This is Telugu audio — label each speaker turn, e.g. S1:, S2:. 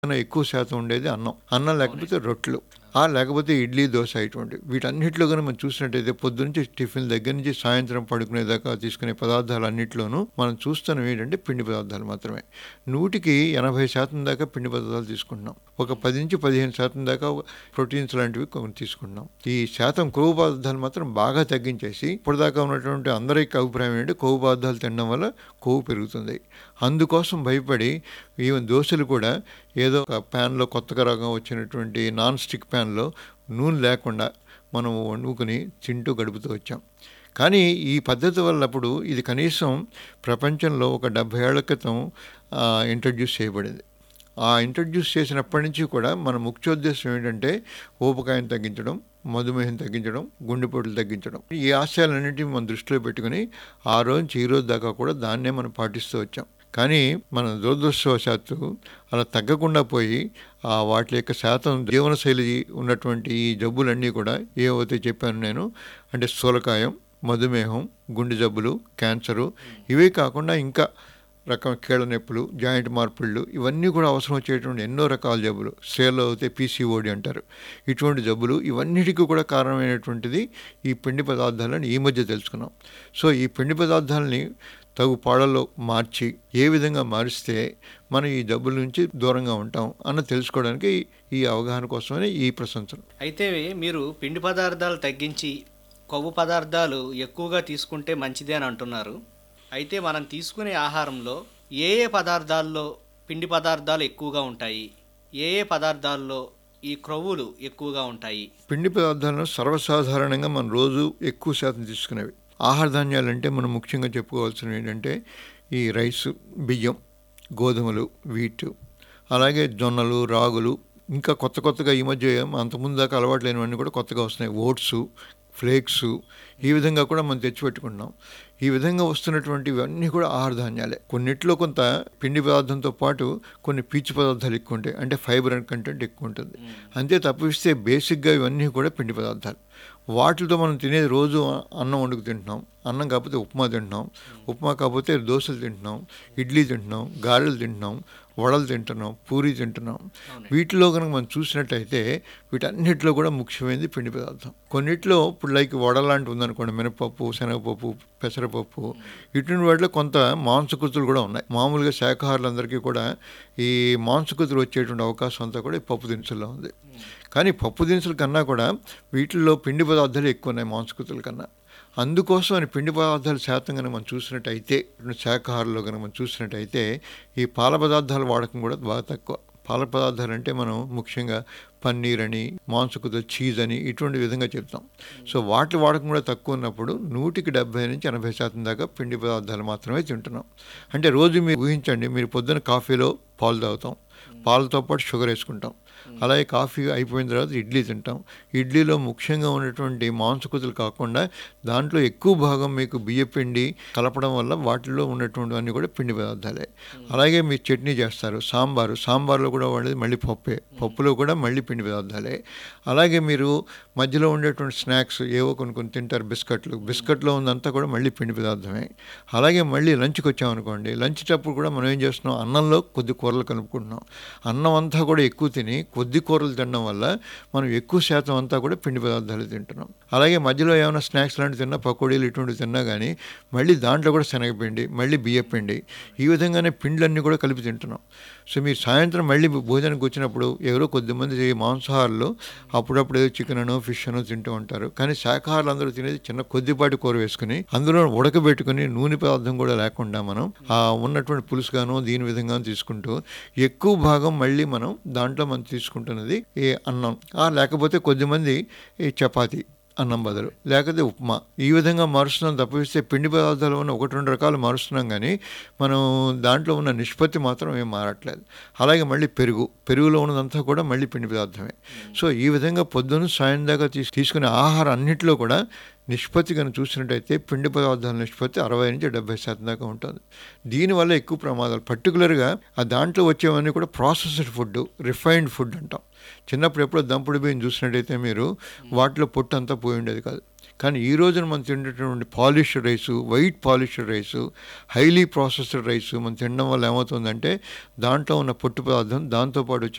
S1: కన్నా ఎక్కువ శాతం ఉండేది అన్నం అన్నం లేకపోతే రొట్టెలు ఆ లేకపోతే ఇడ్లీ దోశ ఇటువంటి వీటన్నిటిలో కనుక మనం చూసినట్టయితే పొద్దునుంచి టిఫిన్ దగ్గర నుంచి సాయంత్రం పడుకునేదాకా తీసుకునే పదార్థాలు అన్నింటిలోనూ మనం చూస్తున్నాం ఏంటంటే పిండి పదార్థాలు మాత్రమే నూటికి ఎనభై శాతం దాకా పిండి పదార్థాలు తీసుకుంటున్నాం ఒక పది నుంచి పదిహేను శాతం దాకా ప్రోటీన్స్ లాంటివి కొన్ని తీసుకుంటున్నాం ఈ శాతం కొవ్వు పదార్థాలు మాత్రం బాగా తగ్గించేసి ఇప్పటిదాకా ఉన్నటువంటి అందరికి అభిప్రాయం ఏంటంటే కొవ్వు పదార్థాలు తినడం వల్ల కొవ్వు పెరుగుతుంది అందుకోసం భయపడి ఈవెన్ దోశలు కూడా ఏదో ఒక ప్యాన్లో కొత్తగా రకం వచ్చినటువంటి నాన్ స్టిక్ ప్యాన్లో నూనె లేకుండా మనం వండుకుని తింటూ గడుపుతూ వచ్చాం కానీ ఈ పద్ధతి వల్ల అప్పుడు ఇది కనీసం ప్రపంచంలో ఒక డెబ్భై ఏళ్ల క్రితం ఇంట్రడ్యూస్ చేయబడింది ఆ ఇంట్రడ్యూస్ చేసినప్పటి నుంచి కూడా మన ముఖ్యోద్దేశం ఏంటంటే ఊపకాయం తగ్గించడం మధుమేహం తగ్గించడం గుండెపోటులు తగ్గించడం ఈ ఆశయాలన్నింటినీ మనం దృష్టిలో పెట్టుకుని ఆ రోజు నుంచి ఈ రోజు దాకా కూడా దాన్నే మనం పాటిస్తూ వచ్చాం కానీ మన దురదృష్టవశాత్తు అలా తగ్గకుండా పోయి ఆ వాటి యొక్క శాతం జీవనశైలి ఉన్నటువంటి ఈ జబ్బులన్నీ కూడా ఏవైతే చెప్పాను నేను అంటే స్థూలకాయం మధుమేహం గుండె జబ్బులు క్యాన్సరు ఇవే కాకుండా ఇంకా రకం కీళ్ళ నొప్పులు జాయింట్ మార్పుళ్ళు ఇవన్నీ కూడా అవసరం వచ్చేటువంటి ఎన్నో రకాల జబ్బులు స్త్రీలో అయితే పీసీఓడి అంటారు ఇటువంటి జబ్బులు ఇవన్నిటికీ కూడా కారణమైనటువంటిది ఈ పిండి పదార్థాలని ఈ మధ్య తెలుసుకున్నాం సో ఈ పిండి పదార్థాలని తగు పాడల్లో మార్చి ఏ విధంగా మారిస్తే మనం ఈ జబ్బుల నుంచి దూరంగా ఉంటాం అన్న తెలుసుకోవడానికి ఈ అవగాహన కోసమనే ఈ ప్రశంసలు
S2: అయితే మీరు పిండి పదార్థాలు తగ్గించి కొవ్వు పదార్థాలు ఎక్కువగా తీసుకుంటే మంచిదే అని అంటున్నారు అయితే మనం తీసుకునే ఆహారంలో ఏ ఏ పదార్థాల్లో పిండి పదార్థాలు ఎక్కువగా ఉంటాయి ఏ ఏ పదార్థాల్లో ఈ క్రొవ్వులు ఎక్కువగా ఉంటాయి
S1: పిండి పదార్థాలను సర్వసాధారణంగా మనం రోజు ఎక్కువ శాతం తీసుకునేవి ఆహార ధాన్యాలు అంటే మనం ముఖ్యంగా చెప్పుకోవాల్సినవి ఏంటంటే ఈ రైస్ బియ్యం గోధుమలు వీట్ అలాగే జొన్నలు రాగులు ఇంకా కొత్త కొత్తగా ఈ మధ్య అంతకుముందు దాకా అలవాటు లేనివన్నీ కూడా కొత్తగా వస్తున్నాయి ఓట్స్ ఫ్లేక్స్ ఈ విధంగా కూడా మనం తెచ్చిపెట్టుకుంటున్నాం ఈ విధంగా వస్తున్నటువంటి ఇవన్నీ కూడా ఆహార ధాన్యాలే కొన్నిట్లో కొంత పిండి పదార్థంతో పాటు కొన్ని పీచు పదార్థాలు ఎక్కువ ఉంటాయి అంటే ఫైబర్ అండ్ కంటెంట్ ఎక్కువ ఉంటుంది అంతే తప్పిస్తే బేసిక్గా ఇవన్నీ కూడా పిండి పదార్థాలు వాటితో మనం తినేది రోజు అన్నం వండుకు తింటున్నాం అన్నం కాకపోతే ఉప్మా తింటున్నాం ఉప్మా కాకపోతే దోశలు తింటున్నాం ఇడ్లీ తింటున్నాం గారెలు తింటున్నాం వడలు తింటున్నాం పూరి తింటున్నాం వీటిలో కనుక మనం చూసినట్టయితే వీటన్నిటిలో కూడా ముఖ్యమైనది పిండి పదార్థం కొన్నిట్లో ఇప్పుడు లైక్ వడ లాంటి ఉందనుకోండి మినపప్పు శనగపప్పు పెసరపప్పు ఇటువంటి వాటిలో కొంత మాంసకృతులు కూడా ఉన్నాయి మామూలుగా శాఖాహారులందరికీ కూడా ఈ మాంసకృతులు వచ్చేటువంటి అవకాశం అంతా కూడా ఈ పప్పు దినుసుల్లో ఉంది కానీ పప్పు దినుసుల కన్నా కూడా వీటిల్లో పిండి పదార్థాలు ఎక్కువ ఉన్నాయి మాంసకృతుల కన్నా అందుకోసం అని పిండి పదార్థాల శాతం కనుక మనం చూసినట్టయితే శాఖాహారంలో కనుక మనం చూసినట్టయితే ఈ పాల పదార్థాల వాడకం కూడా బాగా తక్కువ పాల పదార్థాలు అంటే మనం ముఖ్యంగా పన్నీర్ అని మాంసకృతులు చీజ్ అని ఇటువంటి విధంగా చెప్తాం సో వాటి వాడకం కూడా తక్కువ ఉన్నప్పుడు నూటికి డెబ్బై నుంచి ఎనభై శాతం దాకా పిండి పదార్థాలు మాత్రమే తింటున్నాం అంటే రోజు మీరు ఊహించండి మీరు పొద్దున కాఫీలో పాలు తాగుతాం పాలతో పాటు షుగర్ వేసుకుంటాం అలాగే కాఫీ అయిపోయిన తర్వాత ఇడ్లీ తింటాం ఇడ్లీలో ముఖ్యంగా ఉన్నటువంటి మాంసకృతులు కాకుండా దాంట్లో ఎక్కువ భాగం మీకు బియ్య పిండి కలపడం వల్ల వాటిల్లో ఉన్నటువంటి అన్నీ కూడా పిండి పదార్థాలే అలాగే మీరు చట్నీ చేస్తారు సాంబారు సాంబార్లో కూడా వాడేది మళ్ళీ పప్పే పప్పులో కూడా మళ్ళీ పిండి పదార్థాలే అలాగే మీరు మధ్యలో ఉండేటువంటి స్నాక్స్ ఏవో కొన్ని కొన్ని తింటారు బిస్కెట్లు బిస్కెట్లో ఉందంతా కూడా మళ్ళీ పిండి పదార్థమే అలాగే మళ్ళీ లంచ్కి వచ్చామనుకోండి లంచ్ టప్పుడు కూడా మనం ఏం చేస్తున్నాం అన్నంలో కొద్ది కూరలు కలుపుకుంటున్నాం అన్నం అంతా కూడా ఎక్కువ తిని కొద్ది కూరలు తినడం వల్ల మనం ఎక్కువ శాతం అంతా కూడా పిండి పదార్థాలు తింటున్నాం అలాగే మధ్యలో ఏమైనా స్నాక్స్ లాంటివి తిన్నా పకోడీలు ఇటువంటివి తిన్నా కానీ మళ్ళీ దాంట్లో కూడా శనగపిండి మళ్ళీ బియ్యపిండి ఈ విధంగానే పిండ్లన్నీ కూడా కలిపి తింటున్నాం సో మీరు సాయంత్రం మళ్ళీ భోజనానికి వచ్చినప్పుడు ఎవరో కొద్దిమంది మాంసాహారులు అప్పుడప్పుడు ఏదో చికెన్ అనో ఫిష్ అనో తింటూ ఉంటారు కానీ శాఖాహారులు అందరూ తినేది చిన్న కొద్దిపాటి కూర వేసుకుని అందులో ఉడకబెట్టుకుని నూనె పదార్థం కూడా లేకుండా మనం ఆ ఉన్నటువంటి పులుసుగాను దీని విధంగాను తీసుకుంటూ ఎక్కువ భాగం మళ్ళీ మనం దాంట్లో మనం తీసుకుంటున్నది ఈ అన్నం ఆ లేకపోతే కొద్దిమంది ఈ చపాతీ అన్నం బదులు లేకపోతే ఉప్మా ఈ విధంగా మారుస్తున్నాం తప్పిస్తే పిండి పదార్థాలు ఉన్న ఒకటి రెండు రకాలు మారుస్తున్నాం కానీ మనం దాంట్లో ఉన్న నిష్పత్తి మాత్రం ఏం మారట్లేదు అలాగే మళ్ళీ పెరుగు పెరుగులో ఉన్నదంతా కూడా మళ్ళీ పిండి పదార్థమే సో ఈ విధంగా పొద్దున్న సాయం దాకా తీసు తీసుకునే ఆహారం అన్నింటిలో కూడా నిష్పత్తి కనుక చూసినట్టయితే పిండి పదార్థాల నిష్పత్తి అరవై నుంచి డెబ్బై శాతం దాకా ఉంటుంది దీనివల్ల ఎక్కువ ప్రమాదాలు పర్టికులర్గా ఆ దాంట్లో వచ్చేవన్నీ కూడా ప్రాసెస్డ్ ఫుడ్ రిఫైన్డ్ ఫుడ్ అంటాం చిన్నప్పుడు ఎప్పుడో దంపుడు బియ్యం చూసినట్టయితే మీరు వాటిలో పొట్టు అంతా పోయి ఉండేది కాదు కానీ ఈ రోజున మనం తినేటటువంటి polished rice white polished rice highly processed rice మనం తినడం వల్ల ఏమవుతుందంటే దాంట్లో ఉన్న పొట్టు పదార్థం దాంతోపాటు వచ్చి